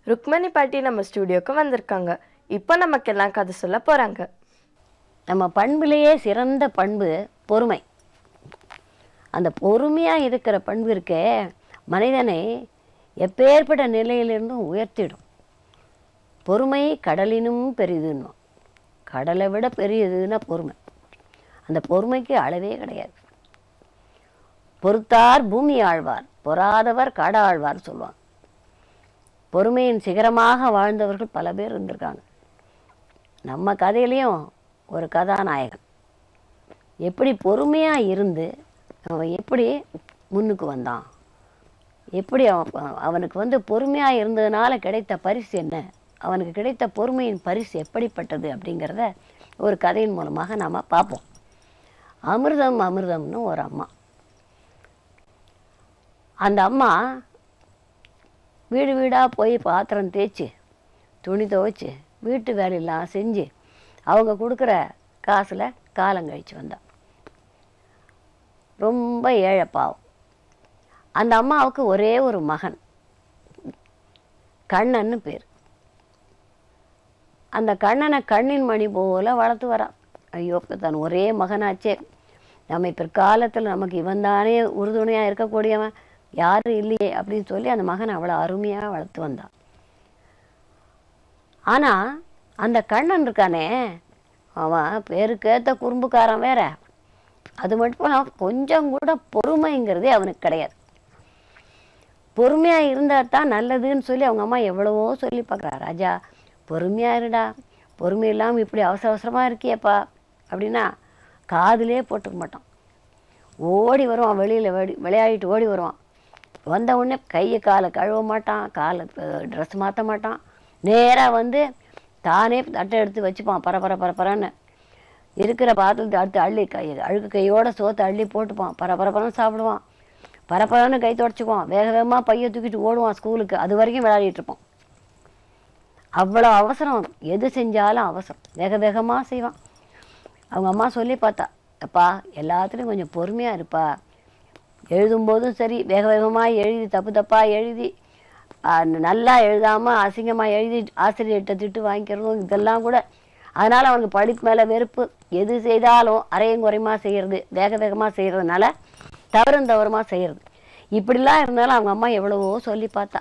ருக்மணி பாட்டி நம்ம ஸ்டூடியோக்கு வந்திருக்காங்க இப்போ நமக்கெல்லாம் கதை சொல்ல போறாங்க நம்ம பண்புலேயே சிறந்த பண்பு பொறுமை அந்த பொறுமையாக இருக்கிற பண்பு இருக்கே மனிதனை எப்பேற்பட்ட நிலையிலிருந்தும் உயர்த்திடும் பொறுமை கடலினும் பெரிதுன்னு கடலை விட பெரியதுன்னா பொறுமை அந்த பொறுமைக்கு அளவே கிடையாது பொறுத்தார் பூமி ஆழ்வார் பொறாதவர் காட ஆழ்வார் சொல்லுவாங்க பொறுமையின் சிகரமாக வாழ்ந்தவர்கள் பல பேர் இருந்திருக்காங்க நம்ம கதையிலையும் ஒரு கதாநாயகன் எப்படி பொறுமையாக இருந்து அவன் எப்படி முன்னுக்கு வந்தான் எப்படி அவன் அவனுக்கு வந்து பொறுமையாக இருந்ததுனால கிடைத்த பரிசு என்ன அவனுக்கு கிடைத்த பொறுமையின் பரிசு எப்படிப்பட்டது அப்படிங்கிறத ஒரு கதையின் மூலமாக நாம் பார்ப்போம் அமிர்தம் அமிர்தம்னு ஒரு அம்மா அந்த அம்மா வீடு வீடாக போய் பாத்திரம் தேய்ச்சி துணி துவைச்சி வீட்டு வேலையெல்லாம் செஞ்சு அவங்க கொடுக்குற காசில் காலம் கழிச்சு வந்தா ரொம்ப ஏழை பாவம் அந்த அம்மாவுக்கு ஒரே ஒரு மகன் கண்ணன்னு பேர் அந்த கண்ணனை கண்ணின் மணி போல வளர்த்து வரான் ஐயோ தன் ஒரே மகனாச்சே நம்ம பிற்காலத்தில் நமக்கு இவன் தானே உறுதுணையாக இருக்கக்கூடியவன் யாரும் இல்லையே அப்படின்னு சொல்லி அந்த மகனை அவ்வளோ அருமையாக வளர்த்து வந்தான் ஆனால் அந்த கண்ணன் இருக்கானே அவன் பேருக்கேற்ற குறும்புக்காரன் வேற அது மட்டும் இல்லாம கொஞ்சம் கூட பொறுமைங்கிறதே அவனுக்கு கிடையாது பொறுமையாக இருந்தால் தான் நல்லதுன்னு சொல்லி அவங்க அம்மா எவ்வளவோ சொல்லி பார்க்குறா ராஜா பொறுமையாக இருடா பொறுமை இல்லாமல் இப்படி அவசர அவசரமாக இருக்கியேப்பா அப்படின்னா காதுலே போட்டுக்க மாட்டான் ஓடி வருவான் வெளியில் வெடி விளையாடிட்டு ஓடி வருவான் வந்த உடனே கையை காலை கழுவ மாட்டான் காலை ட்ரெஸ் மாற்ற மாட்டான் நேராக வந்து தானே தட்டை எடுத்து வச்சுப்பான் பரபர பரபரன்னு இருக்கிற பாத்திரத்தை அடுத்து அள்ளி கை அழுக்கு கையோட சோத்தை அள்ளி போட்டுப்பான் பரபரப்பரன்னு சாப்பிடுவான் பரபரன்னு கை தொடச்சிக்குவான் வேக வேகமாக பையை தூக்கிட்டு ஓடுவான் ஸ்கூலுக்கு அது வரைக்கும் விளையாடிட்டு இருப்பான் அவ்வளோ அவசரம் எது செஞ்சாலும் அவசரம் வேக வேகமாக செய்வான் அவங்க அம்மா சொல்லி பார்த்தா அப்பா எல்லாத்துலேயும் கொஞ்சம் பொறுமையாக இருப்பா எழுதும்போதும் சரி வேக வேகமாக எழுதி தப்பு தப்பாக எழுதி ஆ, நல்லா எழுதாமல் அசிங்கமாக எழுதி ஆசிரியர்கிட்ட திட்டு வாங்கிக்கிறதும் இதெல்லாம் கூட அதனால் அவனுக்கு படிப்பு மேலே வெறுப்பு எது செய்தாலும் அரையும் குறையுமா செய்கிறது வேக வேகமாக செய்கிறதுனால தவறும் தவறுமா செய்கிறது இப்படிலாம் இருந்தாலும் அவங்க அம்மா எவ்வளவோ சொல்லி பார்த்தா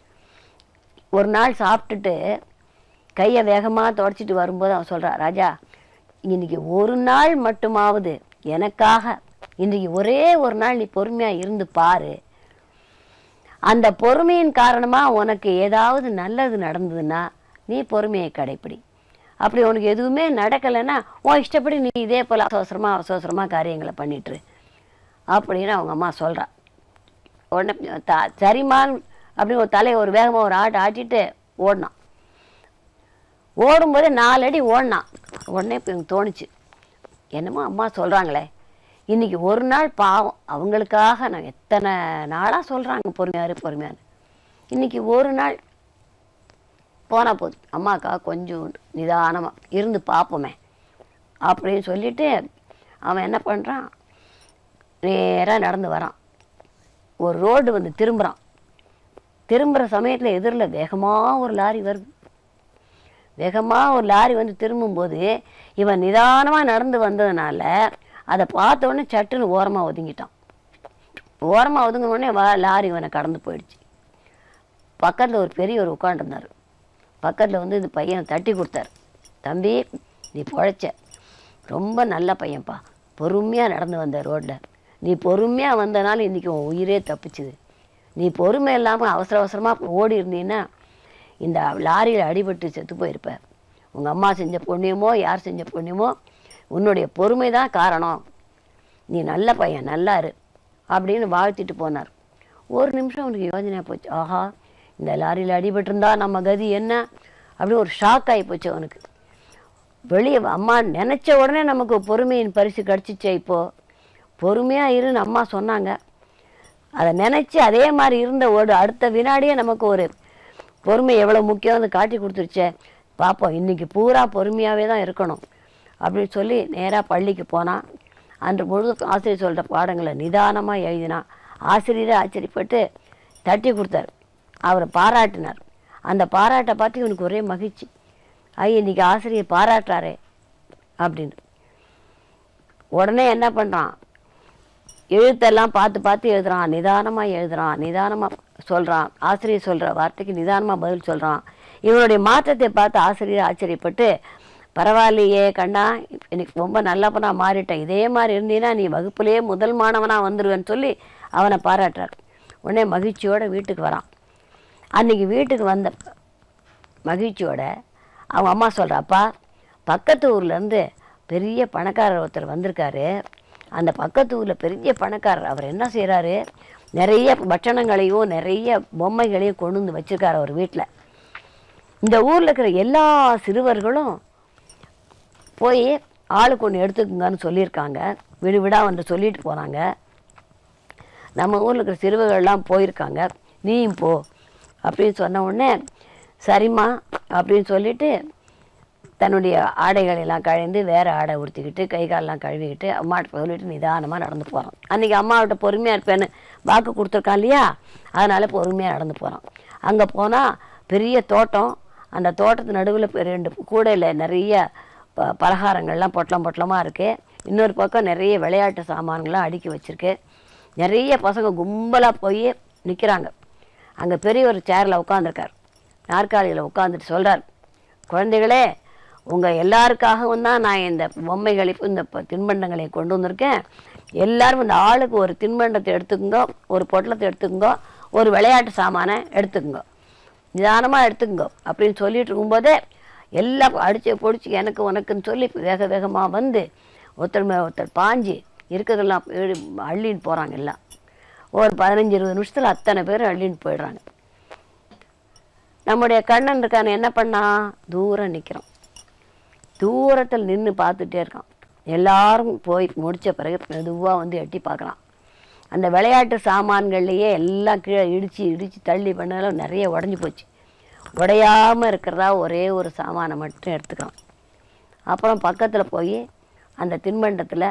ஒரு நாள் சாப்பிட்டுட்டு கையை வேகமாக தொடச்சிட்டு வரும்போது அவன் சொல்கிறா ராஜா இன்னைக்கு ஒரு நாள் மட்டுமாவது எனக்காக இன்றைக்கு ஒரே ஒரு நாள் நீ பொறுமையாக இருந்து பாரு அந்த பொறுமையின் காரணமாக உனக்கு ஏதாவது நல்லது நடந்ததுன்னா நீ பொறுமையை கடைப்பிடி அப்படி உனக்கு எதுவுமே நடக்கலைன்னா உன் இஷ்டப்படி நீ இதே போல் அவசரமாக அவசரமாக காரியங்களை பண்ணிட்டுரு அப்படின்னு அவங்க அம்மா சொல்கிறா உடனே த சரிம்மான்னு அப்படின்னு ஒரு தலையை ஒரு வேகமாக ஒரு ஆட்டு ஆட்டிட்டு ஓடினான் ஓடும்போதே நாலு அடி ஓடினான் உடனே இப்போ எனக்கு தோணுச்சு என்னமோ அம்மா சொல்கிறாங்களே இன்றைக்கி ஒரு நாள் பாவம் அவங்களுக்காக நான் எத்தனை நாளாக சொல்கிறாங்க பொறுமையாரு பொறுமையாரு இன்றைக்கி ஒரு நாள் போனால் போதும் அம்மாக்காக கொஞ்சம் நிதானமாக இருந்து பார்ப்போமே அப்படின்னு சொல்லிட்டு அவன் என்ன பண்ணுறான் நேராக நடந்து வரான் ஒரு ரோடு வந்து திரும்புகிறான் திரும்புகிற சமயத்தில் எதிரில் வேகமாக ஒரு லாரி வருது வேகமாக ஒரு லாரி வந்து திரும்பும்போது இவன் நிதானமாக நடந்து வந்ததுனால அதை பார்த்த உடனே சட்டுன்னு ஓரமாக ஒதுங்கிட்டான் ஓரமாக ஒதுங்கின உடனே வா லாரி இவனை கடந்து போயிடுச்சு பக்கத்தில் ஒரு பெரியவர் உட்காண்டிருந்தார் பக்கத்தில் வந்து இந்த பையனை தட்டி கொடுத்தாரு தம்பி நீ பொழைச்ச ரொம்ப நல்ல பையன்ப்பா பொறுமையாக நடந்து வந்த ரோட்டில் நீ பொறுமையாக வந்தனால இன்றைக்கி உன் உயிரே தப்பிச்சுது நீ பொறுமை இல்லாமல் அவசர அவசரமாக ஓடி இருந்தீன்னா இந்த லாரியில் அடிபட்டு செத்து போயிருப்ப உங்கள் அம்மா செஞ்ச புண்ணியமோ யார் செஞ்ச புண்ணியமோ உன்னுடைய பொறுமை தான் காரணம் நீ நல்ல பையன் நல்லா இரு அப்படின்னு வாழ்த்திட்டு போனார் ஒரு நிமிஷம் அவனுக்கு யோசனை போச்சு ஆஹா இந்த லாரியில் அடிபட்டிருந்தா நம்ம கதி என்ன அப்படின்னு ஒரு ஷாக் ஆகி போச்சு அவனுக்கு வெளியே அம்மா நினச்ச உடனே நமக்கு பொறுமையின் பரிசு கிடச்சிச்சே இப்போது பொறுமையாக இருன்னு அம்மா சொன்னாங்க அதை நினச்சி அதே மாதிரி இருந்த ஒரு அடுத்த வினாடியே நமக்கு ஒரு பொறுமை எவ்வளோ முக்கியம் அதை காட்டி கொடுத்துருச்சே பார்ப்போம் இன்றைக்கி பூரா பொறுமையாகவே தான் இருக்கணும் அப்படின்னு சொல்லி நேராக பள்ளிக்கு போனான் அன்று முழுது ஆசிரியர் சொல்கிற பாடங்களை நிதானமாக எழுதினான் ஆசிரியரே ஆச்சரியப்பட்டு தட்டி கொடுத்தாரு அவரை பாராட்டினார் அந்த பாராட்டை பார்த்து இவனுக்கு ஒரே மகிழ்ச்சி ஐ இன்னைக்கு ஆசிரியர் பாராட்டுறாரே அப்படின்னு உடனே என்ன பண்ணுறான் எழுத்தெல்லாம் பார்த்து பார்த்து எழுதுறான் நிதானமாக எழுதுறான் நிதானமாக சொல்கிறான் ஆசிரியர் சொல்கிற வார்த்தைக்கு நிதானமாக பதில் சொல்கிறான் இவனுடைய மாற்றத்தை பார்த்து ஆசிரியர் ஆச்சரியப்பட்டு பரவாயில்லையே கண்ணா எனக்கு ரொம்ப நல்லவனா மாறிட்டேன் இதே மாதிரி இருந்தீன்னா நீ வகுப்புலேயே முதல் மாணவனாக வந்துடுவேன்னு சொல்லி அவனை பாராட்டுறார் உடனே மகிழ்ச்சியோட வீட்டுக்கு வரான் அன்னைக்கு வீட்டுக்கு வந்த மகிழ்ச்சியோட அவங்க அம்மா சொல்கிறாப்பா பக்கத்து ஊர்லேருந்து பெரிய பணக்காரர் ஒருத்தர் வந்திருக்காரு அந்த பக்கத்து ஊரில் பெரிய பணக்காரர் அவர் என்ன செய்கிறாரு நிறைய பட்சணங்களையும் நிறைய பொம்மைகளையும் கொண்டு வந்து வச்சிருக்காரு அவர் வீட்டில் இந்த ஊரில் இருக்கிற எல்லா சிறுவர்களும் போய் ஆளுக்கு ஒன்று எடுத்துக்குங்கன்னு சொல்லியிருக்காங்க வீடு வீடாக வந்து சொல்லிட்டு போனாங்க நம்ம ஊரில் இருக்கிற சிறுவர்கள்லாம் போயிருக்காங்க நீயும் போ அப்படின்னு சொன்ன உடனே சரிம்மா அப்படின்னு சொல்லிட்டு தன்னுடைய ஆடைகள் எல்லாம் கழிந்து வேறு ஆடை உடுத்திக்கிட்டு கை காலெல்லாம் கழுவிக்கிட்டு அம்மாட்ட சொல்லிட்டு நிதானமாக நடந்து போகிறான் அன்றைக்கி அம்மாவிட்ட பொறுமையாக இருப்பேன்னு வாக்கு கொடுத்துருக்கான் இல்லையா அதனால் பொறுமையாக நடந்து போகிறான் அங்கே போனால் பெரிய தோட்டம் அந்த தோட்டத்து நடுவில் ரெண்டு கூடையில் நிறைய ப பலகாரங்கள்லாம் பொட்டலம் பொட்டலமாக இருக்குது இன்னொரு பக்கம் நிறைய விளையாட்டு சாமான்கள்லாம் அடுக்கி வச்சுருக்கு நிறைய பசங்க கும்பலாக போய் நிற்கிறாங்க அங்கே பெரிய ஒரு சேரில் உட்காந்துருக்கார் நாற்காலியில் உட்காந்துட்டு சொல்கிறார் குழந்தைகளே உங்கள் எல்லாருக்காகவும் தான் நான் இந்த பொம்மைகளை இந்த ப- தின்பண்டங்களை கொண்டு வந்திருக்கேன் எல்லாரும் இந்த ஆளுக்கு ஒரு தின்பண்டத்தை எடுத்துக்கோங்க ஒரு பொட்டலத்தை எடுத்துக்கோங்க ஒரு விளையாட்டு சாமானை எடுத்துக்கோங்க நிதானமாக எடுத்துக்கோங்க அப்படின்னு சொல்லிட்டு இருக்கும்போதே எல்லாம் அடிச்சு பொடிச்சு எனக்கு உனக்குன்னு சொல்லி வேக வேகமாக வந்து ஒருத்தர் மேல ஒருத்தர் பாஞ்சு இருக்கிறதெல்லாம் ஏழு- அள்ளின்னு போகிறாங்க எல்லாம் ஒரு பதினஞ்சு இருபது நிமிஷத்தில் அத்தனை பேர் அள்ளின்னு போயிடுறாங்க நம்முடைய கண்ணன் இருக்கான என்ன பண்ணா தூரம் நிற்கிறான் தூரத்தில் நின்று பார்த்துட்டே இருக்கான் எல்லாரும் போய் முடிச்ச பிறகு மெதுவாக வந்து எட்டி பார்க்குறான் அந்த விளையாட்டு சாமான்கள்லையே எல்லாம் கீழே இடித்து இடித்து தள்ளி பண்ணாலும் நிறைய உடஞ்சி போச்சு உடையாமல் இருக்கிறதா ஒரே ஒரு சாமானை மட்டும் எடுத்துக்கிறான் அப்புறம் பக்கத்தில் போய் அந்த தின்பண்டத்தில்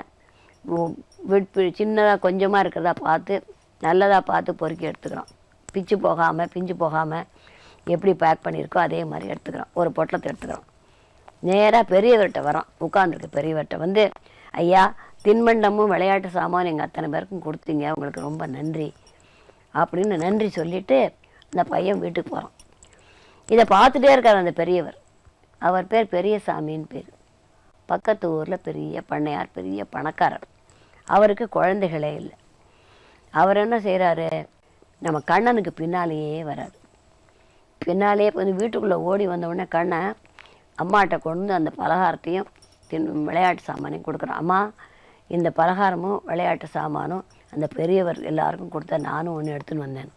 சின்னதாக கொஞ்சமாக இருக்கிறதா பார்த்து நல்லதாக பார்த்து பொறுக்கி எடுத்துக்கிறான் பிச்சு போகாமல் பிஞ்சு போகாமல் எப்படி பேக் பண்ணியிருக்கோ அதே மாதிரி எடுத்துக்கிறான் ஒரு பொட்டலத்தை எடுத்துக்கிறான் நேராக பெரியவர்கிட்ட வரான் உட்காந்துருக்கு பெரியவர்கிட்ட வந்து ஐயா தின்பண்டமும் விளையாட்டு சாமான் எங்கள் அத்தனை பேருக்கும் கொடுத்தீங்க உங்களுக்கு ரொம்ப நன்றி அப்படின்னு நன்றி சொல்லிட்டு அந்த பையன் வீட்டுக்கு போகிறான் இதை பார்த்துட்டே இருக்கார் அந்த பெரியவர் அவர் பேர் பெரியசாமின்னு பேர் பக்கத்து ஊரில் பெரிய பண்ணையார் பெரிய பணக்காரர் அவருக்கு குழந்தைகளே இல்லை அவர் என்ன செய்கிறாரு நம்ம கண்ணனுக்கு பின்னாலேயே வராரு பின்னாலே வந்து வீட்டுக்குள்ளே ஓடி வந்த உடனே கண்ணை அம்மாட்ட கொண்டு வந்து அந்த பலகாரத்தையும் தின் விளையாட்டு சாமானையும் கொடுக்குறான் அம்மா இந்த பலகாரமும் விளையாட்டு சாமானும் அந்த பெரியவர் எல்லாருக்கும் கொடுத்த நானும் ஒன்று எடுத்துன்னு வந்தேன்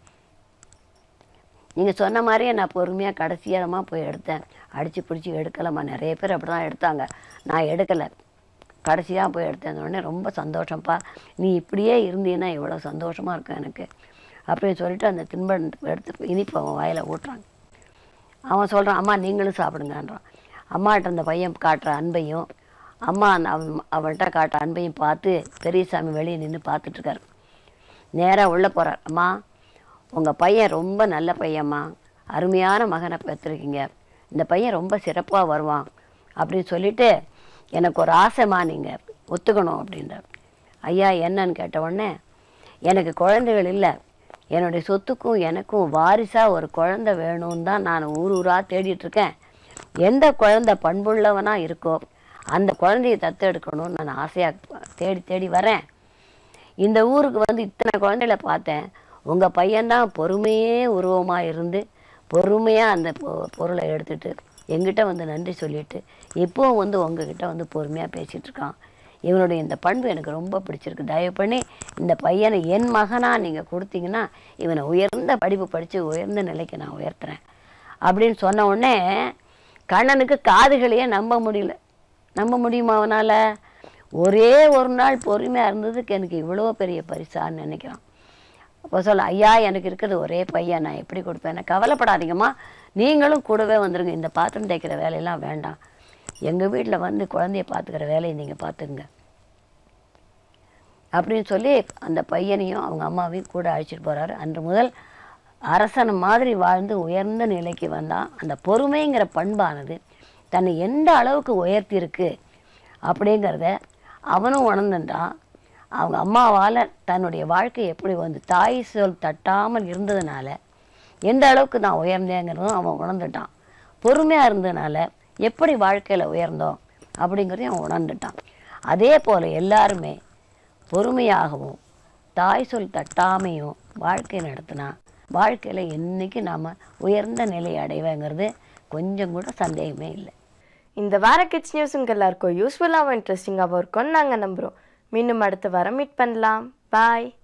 நீங்கள் சொன்ன மாதிரியே நான் பொறுமையாக கடைசியாரமாக போய் எடுத்தேன் அடித்து பிடிச்சி எடுக்கலம்மா நிறைய பேர் அப்படி தான் எடுத்தாங்க நான் எடுக்கலை கடைசியாக போய் எடுத்தேன் அந்த உடனே ரொம்ப சந்தோஷம்ப்பா நீ இப்படியே இருந்தீன்னா எவ்வளோ சந்தோஷமாக இருக்கும் எனக்கு அப்படின்னு சொல்லிட்டு அந்த தின்பண்டத்தை எடுத்து இனிப்பு அவன் வாயில் ஊட்டுறாங்க அவன் சொல்கிறான் அம்மா நீங்களும் சாப்பிடுங்கன்றான் அம்மாட்ட அந்த பையன் காட்டுற அன்பையும் அம்மா அந்த அவன் அவன்கிட்ட காட்டுற அன்பையும் பார்த்து பெரியசாமி வெளியே நின்று பார்த்துட்ருக்காரு நேராக உள்ளே போகிறார் அம்மா உங்கள் பையன் ரொம்ப நல்ல பையன்மா அருமையான மகனை பெற்றிருக்கீங்க இந்த பையன் ரொம்ப சிறப்பாக வருவான் அப்படின்னு சொல்லிட்டு எனக்கு ஒரு ஆசைமா நீங்கள் ஒத்துக்கணும் அப்படின்றார் ஐயா என்னன்னு கேட்ட உடனே எனக்கு குழந்தைகள் இல்லை என்னுடைய சொத்துக்கும் எனக்கும் வாரிசாக ஒரு குழந்தை வேணும்னு தான் நான் ஊர் ஊராக தேடிட்டுருக்கேன் எந்த குழந்தை பண்புள்ளவனாக இருக்கோ அந்த குழந்தையை தத்தெடுக்கணும்னு நான் ஆசையாக தேடி தேடி வரேன் இந்த ஊருக்கு வந்து இத்தனை குழந்தைகளை பார்த்தேன் உங்கள் பையன்தான் பொறுமையே உருவமாக இருந்து பொறுமையாக அந்த பொ- பொருளை எடுத்துட்டு எங்கிட்ட வந்து நன்றி சொல்லிட்டு இப்போவும் வந்து உங்ககிட்ட வந்து பொறுமையாக பேசிகிட்டு இருக்கான் இவனுடைய இந்த பண்பு எனக்கு ரொம்ப பிடிச்சிருக்கு தயவு பண்ணி இந்த பையனை என் மகனாக நீங்கள் கொடுத்தீங்கன்னா இவனை உயர்ந்த படிப்பு படித்து உயர்ந்த நிலைக்கு நான் உயர்த்துறேன் அப்படின்னு சொன்ன உடனே கண்ணனுக்கு காதுகளையே நம்ப முடியல நம்ப முடியுமா அவனால் ஒரே ஒரு நாள் பொறுமையாக இருந்ததுக்கு எனக்கு இவ்வளோ பெரிய பரிசான்னு நினைக்கிறான் அப்போ சொல்ல ஐயா எனக்கு இருக்கிறது ஒரே பையன் நான் எப்படி கொடுப்பேன் கவலைப்படாதீங்கம்மா நீங்களும் கூடவே வந்துருங்க இந்த பாத்திரம் தேய்க்கிற வேலையெல்லாம் வேண்டாம் எங்கள் வீட்டில் வந்து குழந்தைய பார்த்துக்கிற வேலையை நீங்கள் பார்த்துங்க அப்படின்னு சொல்லி அந்த பையனையும் அவங்க அம்மாவையும் கூட அழைச்சிட்டு போகிறாரு அன்று முதல் அரசன் மாதிரி வாழ்ந்து உயர்ந்த நிலைக்கு வந்தான் அந்த பொறுமைங்கிற பண்பானது தன்னை எந்த அளவுக்கு உயர்த்தியிருக்கு அப்படிங்கிறத அவனும் உணர்ந்துட்டான் அவங்க அம்மாவால் தன்னுடைய வாழ்க்கை எப்படி வந்து தாய் சொல் தட்டாமல் இருந்ததுனால எந்த அளவுக்கு நான் உயர்ந்தேங்கிறதும் அவன் உணர்ந்துட்டான் பொறுமையாக இருந்ததுனால எப்படி வாழ்க்கையில் உயர்ந்தோம் அப்படிங்கிறதையும் அவன் உணர்ந்துட்டான் அதே போல் எல்லாருமே பொறுமையாகவும் தாய் சொல் தட்டாமையும் வாழ்க்கை நடத்தினா வாழ்க்கையில் என்றைக்கு நாம் உயர்ந்த நிலை அடைவேங்கிறது கொஞ்சம் கூட சந்தேகமே இல்லை இந்த வார கிட்ஸ் நியூஸ் உங்க எல்லாருக்கும் யூஸ்ஃபுல்லாகவும் இன்ட்ரெஸ்டிங்காகவும் இருக்கும்னு நாங்கள் நம்புகிறோம் மீண்டும் அடுத்த வாரம் மீட் பண்ணலாம் பாய்